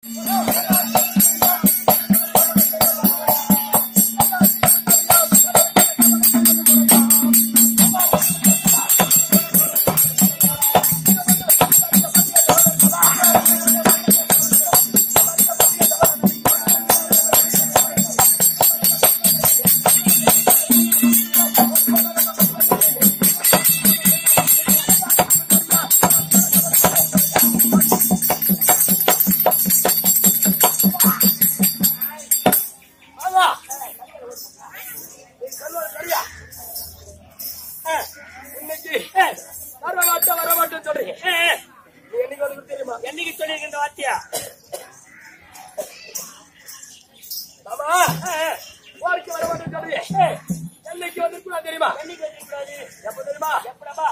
ஆமா நீ சொல்வது சரியா ஆ, இன்னைக்கு வரமாட்டேன் வரமாட்டேன்னு சொல்றீங்க நீ என்னைக்கு வந்து தெரியுமா என்னைக்கு சொல்லியிருக்கின்ற வாத்தியா ஆமா வாழ்க்கை வரமாட்டேன்னு சொல்றீங்க என்னைக்கு வந்து தெரியுமா என்னைக்கு வச்சிருக்காது எப்ப தெரியுமா எப்படப்பா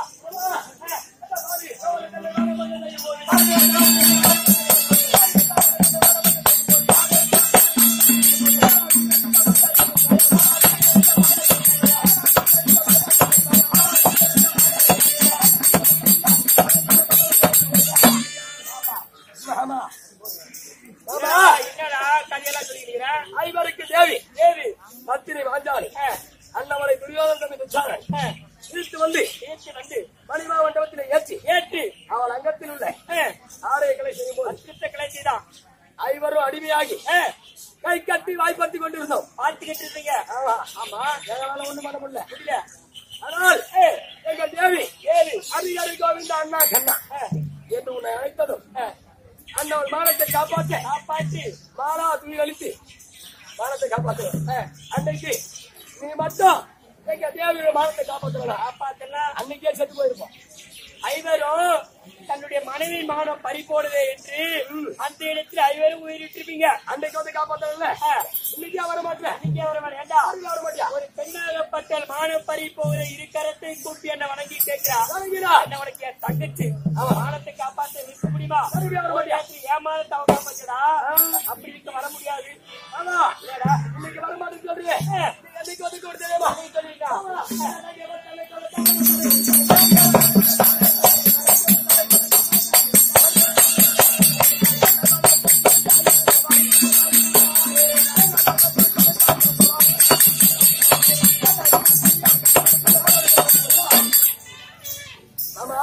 ஆமா ஆமா, ஆமா என்னடா கதையெல்லாம் சொல்லிக்கிறீங்க ஐவருக்கு தேவி தேவி பத்திரி வாஞ்சாலி அண்ணவளை துரியோதனம் விசாரணை இழுத்து வந்து ஏற்றி வந்து மணிமா மண்டபத்தில் ஏற்றி ஏற்று அவள் அங்கத்தில் உள்ள ஆ, ஆலயங்களை செய்யும் போது அற்புத கிளர்ச்சிதான் ஐவரும் அடிமையாகி ஆ, கை கட்டி வாய்ப்பத்தி கொண்டிருந்தோம் பார்த்துக்கிட்டு இருந்தீங்க ஆமா ஆமா எங்களால ஒண்ணும் பண்ண முடியல புரியல ஆனால் ஏ, எங்கள் தேவி தேவி ஹரிஹரி கோவிந்த அண்ணா கண்ணா ஆ, என்று உன்னை அழைத்ததும் ஆ, அண்ணவள் மானத்தை காப்பாற்ற காப்பாற்றி மாலா துணி அளித்து மானத்தை காப்பாற்ற அன்னைக்கு நீ மட்டும் எங்க தேவியோட மானத்தை காப்பாற்றலாம் காப்பாத்தலாம் அன்னைக்கே செத்து போயிருப்போம் ஐவரும் தன்னுடைய மனைவி மானம் பறிபோடுதே என்று அந்த இடத்தில் ஐவரும் உயிரிட்டிருப்பீங்க அன்னைக்கு வந்து காப்பாற்றல ஆ, இன்னைக்கே வர மாட்டேன் இங்கே வர வேண்டாம் யாருக்கு வர மாட்டியா ஒரு பெண்ணாகப்பட்ட மானம் பறி போகிற இரு கரத்தை கூப்பி என்ன வணங்கி கேட்கிறா வணங்கிடா. என்ன உனக்கு என் தங்கச்சி அவன் மானத்தை காப்பாற்ற இருக்க முடியுமா மறுபடியும் வர மாட்டியா? ஏமானத்தை அவன் காப்பாற்றடா அப்படி இருக்க வர முடியாது ஆமா இன்னைக்கு வர மாட்டேன்னு சொல்றியே நீ என்னைக்கு வந்து கூட தெரியுமா ஆமா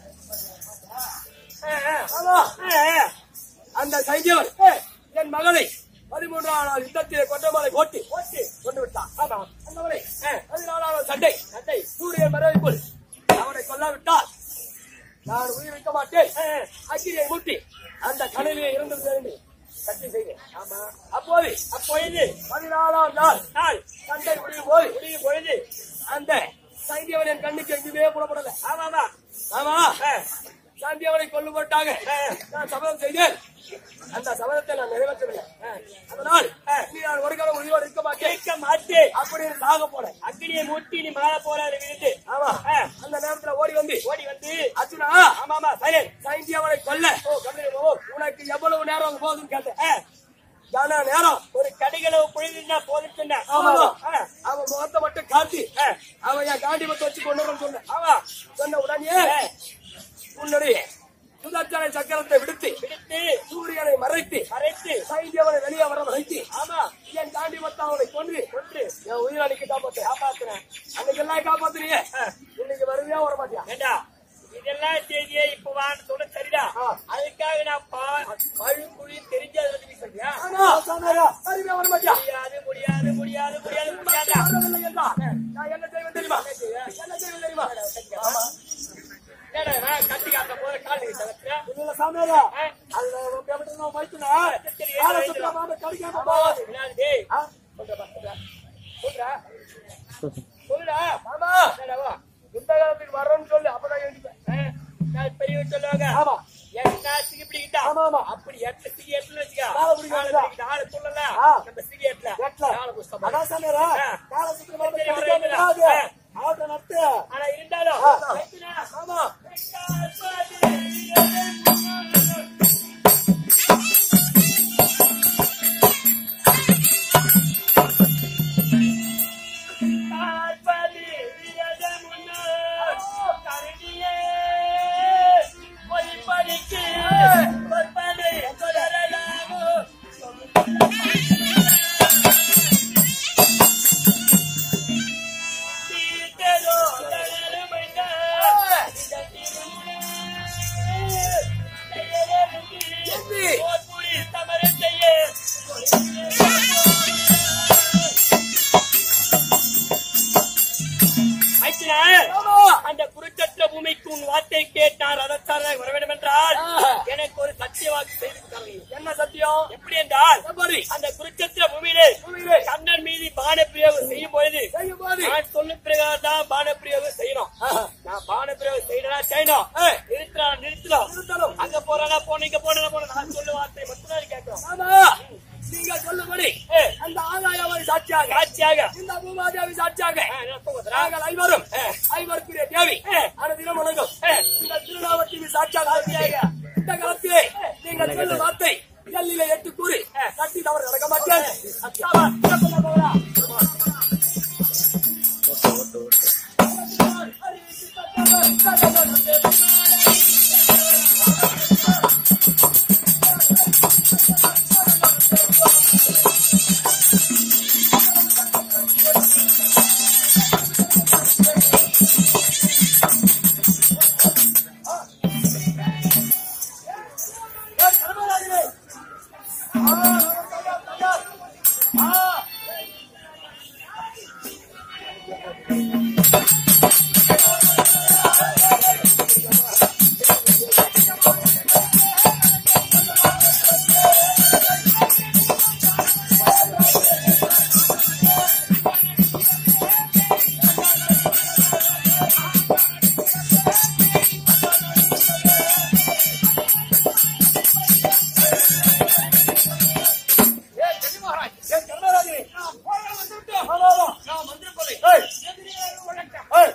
ஆமா அந்த சைக்கியவன் என் மகளை பதிமூன்றாம் நாள் யுத்தத்திலே கொண்டமலை ஓட்டி ஓட்டி கொண்டு விட்டான் ஆமா அந்தவனை பதினாலாவது சண்டை சண்டை சூரியன் மறைவுக்குள் அவனை கொல்லாவிட்டால் நான் உயிர் வைக்க மாட்டேன் அக்கிரியை மூட்டி அந்த கடையிலே இருந்தது வேண்டி சக்தி செய்தேன் ஆமா அப்போது அப்பொழுது பதினாலாம் நாள் நாள் சண்டை முடியும் போது முடியும் பொழுது அந்த சைந்தியவன் என் கண்ணுக்கு எங்குமே புறப்படல ஆமாமா ஆமா சாந்தியவனை கொல்லு போட்டாங்க நான் சபதம் செய்தேன் அந்த சபதத்தை நான் நிறைவேற்றவில்லை அதனால் நீ நான் ஒரு காலம் உயிரோடு இருக்க மாட்டேன் கேட்க மாட்டேன் அப்படின்னு சாக போனேன் அக்னியை மூட்டி நீ மேல போறாரு விழுந்து ஆமா ஆ. அந்த நேரத்துல ஓடி வந்து ஓடி வந்து அர்ஜுனா ஆமா ஆமா சைலன் சைந்தியவனை கொல்ல ஓ கண்ணே, ஓ உனக்கு எவ்வளவு நேரம் அங்க போகுதுன்னு கேட்டேன் ஜானா நேரம் ஒரு கடிகளவு பொழுதுனா போதும் சொன்ன ஆமா ஆ. அவன் முகத்தை மட்டும் காட்டி ஆ. அவன் என் காண்டி மத்த வச்சு கொண்டு வரணும்னு சொன்னேன் ஆமா சொன்ன உடனே ஆ. உன்னுடைய சுதர்சன சக்கரத்தை விடுத்து பிடித்து சூரியனை மறைத்து மறைத்து சைந்தியவனை வெளியே வர வைத்து ஆமா என் தாண்டி மத்த அவனை கொன்று கொன்று என் உயிராளிக்கு காப்பாத்து காப்பாத்துறேன் அன்னைக்கு எல்லாம் காப்பாத்துறியே இன்னைக்கு வருவியா வர மாட்டியா ஏண்டா இதெல்லாம் செய்தியே இப்ப வான்னு சொல்ல சரிடா ஆ. அதுக்காக நான் பா- பழு குழி தெரிஞ்சதை வந்து நீ சொல்றியா ஆமா, சொன்னாரா? வருவியா வர மாட்டியா முடியாது முடியாது முடியாது முடியாது முடியாதா வரவில்லை என்றா, நான் என்ன செய்வேன் தெரியுமா என்ன செய்வேன் தெரியுமா ஆமா என்னடா நான் கட்டி காட்ட போது கால் நீ தவிர்த்து இல்ல சாமியாரா அது நான் எப்படி நான் வைத்துனா கால சுத்தமா மாம கடிக்காம போவாது என்னது டேய் ஆ? சொல்றா சொல்றா சொல்லுடா ஆமா என்னடா வா இந்த காலத்துக்கு வர்றோம்னு சொல்லு அப்பதான் எழுதிப்பேன் ஆ, நான் பெரியவர் சொல்லுவாங்க ஆமா என்ன சிகி பிடிக்கிட்டா ஆமா ஆமா அப்படி எட்ட சிகி எட்டுன்னு வச்சுக்கா காலை பிடிக்க காலை வேண்டியதா? பிடிக்கிட்ட ஆளு சொல்லல ஆ. நம்ம சிகி எட்டல எட்ல. காலை புஸ்தகம் அதான் சாமியாரா ஆ. கால சுத்தமா மாம சரி, கடிக்காம வரேன். போவாது ஆ. ஆட்ட நட்டு ஆனா இருந்தாலும் ஆ. வைத்துனா, ஆமா பார்ப்பது விரதமுன்னோ, கருதியே பொய்ப்படிக்கு பொற்பனை தொடரலாமோ. வார்த்தை கேட்டு நான் ரதச்சாரனாக வர வேண்டும் என்றால் ஆஹா. எனக்கு ஒரு சத்திய வாக்கு செய்து தரணும் என்ன சத்தியம் எப்படி என்றால் எப்படி அந்த குருச்சத்திர பூமியிலே பூமியிலே கண்ணன் மீது பான பிரயோகம் செய்யும் பொழுது செய்யும் போது நான் சொன்ன பிரகாரம் தான் பான பிரயோகம் செய்யணும் ஆஹா. நான் பான பிரயோகம் செய்யணும் செய்யணும் ஏய். நிறுத்தலாம் நிறுத்தலாம் நிறுத்தணும். அங்க போறானா போன இங்க போனா போன நான் சொல்ல வார்த்தை மட்டும் தான் கேட்கும் ஆமா நீங்க சொல்லுபடி ஏய். அந்த ஆதாயவை சாட்சியாக காட்சியாக இந்த பூமாதேவி சாட்சியாக ஆ, நான் சொல்றேன். நாங்கள் ஐவரும் ஆ. ஐவருக்குரிய தேவி ஆ. அனுதினம் வணங்கும் ஆ. இந்த திருநாவத்தின் சாட்சியாக இந்த காலத்திலே நீங்கள் சொல்லும் வார்த்தை எல்லிலே எட்டு கூறி கட்டி தவறு நடக்க மாட்டேன் அத்தாவா, இறக்குள்ள போகலா. ஏய், தலைமையிலே. ஆ, கையா, கையா. ஆ. ஏய், கன்னி மகாராஜ். ஏய், கர்மராஜே. வா, வா, வா. ஏய். ஏய்.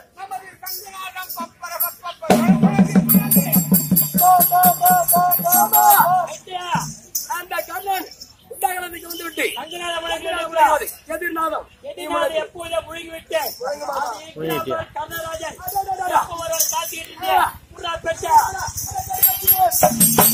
போ, போ, போ, போ, போ, போ. ஐயா, அந்த கண்ணன் உண்டாகலத்துக்கு வந்து விட்டு அங்கனால வணக்கம் கூடாது. எதிர்நாதம் எதினால எப்போதோ முழுகி விட்டேன். முழுங்கி மாட்டா. அது இருக்கிற கர்ணராஜன். அடடடடா. எப்போ வருவார் காத்துக்கிட்டு இருந்தேன். புறா பெட்டா.